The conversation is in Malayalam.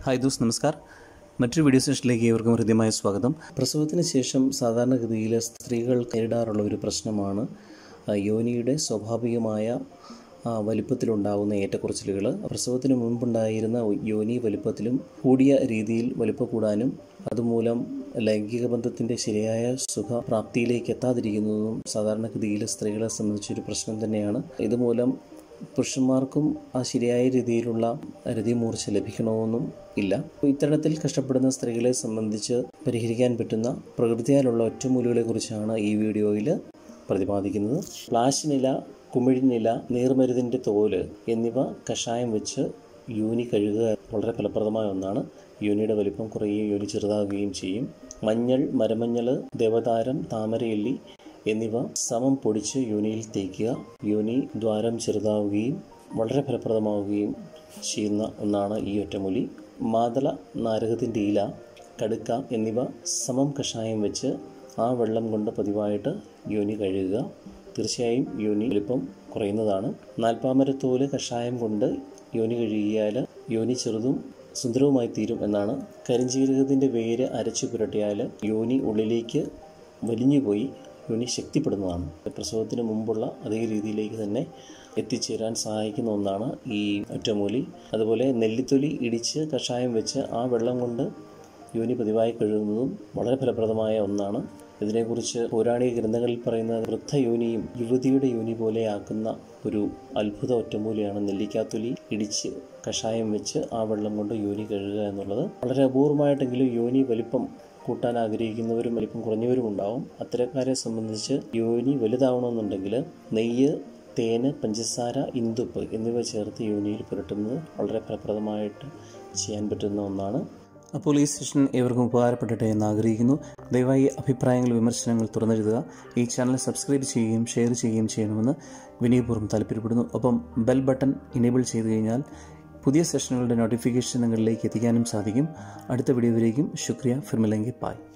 ഹായ് ദോസ് നമസ്കാർ മറ്റൊരു വീഡിയോ സെഷനിലേക്ക് ഏവർക്കും ഹൃദ്യമായ സ്വാഗതം പ്രസവത്തിന് ശേഷം സാധാരണഗതിയിൽ സ്ത്രീകൾ നേരിടാറുള്ള ഒരു പ്രശ്നമാണ് ആ, യോനിയുടെ സ്വാഭാവികമായ ആ, വലിപ്പത്തിലുണ്ടാകുന്ന ഏറ്റക്കുറച്ചിലുകൾ പ്രസവത്തിന് മുൻപുണ്ടായിരുന്ന യോനി വലിപ്പത്തിലും കൂടിയ രീതിയിൽ വലിപ്പം കൂടാനും അതുമൂലം ലൈംഗിക ബന്ധത്തിൻ്റെ ശരിയായ സുഖപ്രാപ്തിയിലേക്ക് എത്താതിരിക്കുന്നതും സാധാരണഗതിയിൽ സ്ത്രീകളെ സംബന്ധിച്ചൊരു പ്രശ്നം തന്നെയാണ് ഇതുമൂലം പുരുഷന്മാർക്കും ആ ശരിയായ രീതിയിലുള്ള രതിമൂർച്ച ലഭിക്കണമെന്നും ഇല്ല അപ്പോൾ ഇത്തരത്തിൽ കഷ്ടപ്പെടുന്ന സ്ത്രീകളെ സംബന്ധിച്ച് പരിഹരിക്കാൻ പറ്റുന്ന പ്രകൃതിയാലുള്ള ഒറ്റമൂലികളെ കുറിച്ചാണ് ഈ വീഡിയോയിൽ പ്രതിപാദിക്കുന്നത് പ്ലാശിനില കുമിഴിനില നീർമരുതിൻ്റെ തോല് എന്നിവ കഷായം വെച്ച് യൂനി കഴുകുക വളരെ ഫലപ്രദമായ ഒന്നാണ് യൂനിയുടെ വലിപ്പം കുറയുകയും യൂനി ചെറുതാകുകയും ചെയ്യും മഞ്ഞൾ മരമഞ്ഞൾ ദേവതാരം താമരയല്ലി എന്നിവ സമം പൊടിച്ച് യോനിയിൽ തേക്കുക യോനി ദ്വാരം ചെറുതാവുകയും വളരെ ഫലപ്രദമാവുകയും ചെയ്യുന്ന ഒന്നാണ് ഈ ഒറ്റമൂലി മാതള നാരകത്തിൻ്റെ ഇല കടുക്ക എന്നിവ സമം കഷായം വെച്ച് ആ വെള്ളം കൊണ്ട് പതിവായിട്ട് യോനി കഴുകുക തീർച്ചയായും യോനി എളുപ്പം കുറയുന്നതാണ് നാൽപ്പാമരത്തോല് കഷായം കൊണ്ട് യോനി കഴുകിയാൽ യോനി ചെറുതും സുന്ദരവുമായി തീരും എന്നാണ് കരിഞ്ജീരകത്തിൻ്റെ വേര് അരച്ചു പുരട്ടിയാൽ യോനി ഉള്ളിലേക്ക് വലിഞ്ഞുപോയി യോനി ശക്തിപ്പെടുന്നതാണ് പ്രസവത്തിന് മുമ്പുള്ള അതേ രീതിയിലേക്ക് തന്നെ എത്തിച്ചേരാൻ സഹായിക്കുന്ന ഒന്നാണ് ഈ ഒറ്റമൂലി അതുപോലെ നെല്ലിത്തൊലി ഇടിച്ച് കഷായം വെച്ച് ആ വെള്ളം കൊണ്ട് യോനി പതിവായി കഴുകുന്നതും വളരെ ഫലപ്രദമായ ഒന്നാണ് ഇതിനെക്കുറിച്ച് പൗരാണിക ഗ്രന്ഥങ്ങളിൽ പറയുന്ന വൃദ്ധയോനിയും യുവതിയുടെ യോനി പോലെയാക്കുന്ന ഒരു അത്ഭുത ഒറ്റമൂലിയാണ് നെല്ലിക്കാത്തൊലി ഇടിച്ച് കഷായം വെച്ച് ആ വെള്ളം കൊണ്ട് യോനി കഴുകുക എന്നുള്ളത് വളരെ അപൂർവമായിട്ടെങ്കിലും യോനി വലിപ്പം കൂട്ടാൻ ആഗ്രഹിക്കുന്നവരും വലിപ്പം കുറഞ്ഞവരും ഉണ്ടാവും അത്തരക്കാരെ സംബന്ധിച്ച് യോനി വലുതാവണമെന്നുണ്ടെങ്കിൽ നെയ്യ് തേന് പഞ്ചസാര ഇന്ദുപ്പ് എന്നിവ ചേർത്ത് യോനിയിൽ പുരട്ടുന്നത് വളരെ ഫലപ്രദമായിട്ട് ചെയ്യാൻ പറ്റുന്ന ഒന്നാണ് അപ്പോൾ ഈ സെഷൻ ഏവർക്കും ഉപകാരപ്പെടട്ടെ എന്ന് ആഗ്രഹിക്കുന്നു ദയവായി അഭിപ്രായങ്ങൾ വിമർശനങ്ങൾ തുറന്നെഴുതുക ഈ ചാനൽ സബ്സ്ക്രൈബ് ചെയ്യുകയും ഷെയർ ചെയ്യുകയും ചെയ്യണമെന്ന് വിനയപൂർവ്വം താല്പര്യപ്പെടുന്നു ഒപ്പം ബെൽ ബട്ടൺ ഇനേബിൾ ചെയ്തു കഴിഞ്ഞാൽ പുതിയ സെഷനുകളുടെ നോട്ടിഫിക്കേഷൻ നിങ്ങളിലേക്ക് എത്തിക്കാനും സാധിക്കും അടുത്ത വീഡിയോയിലേക്കും ശുക്രിയ ഫിർമിലെങ്കി പായ്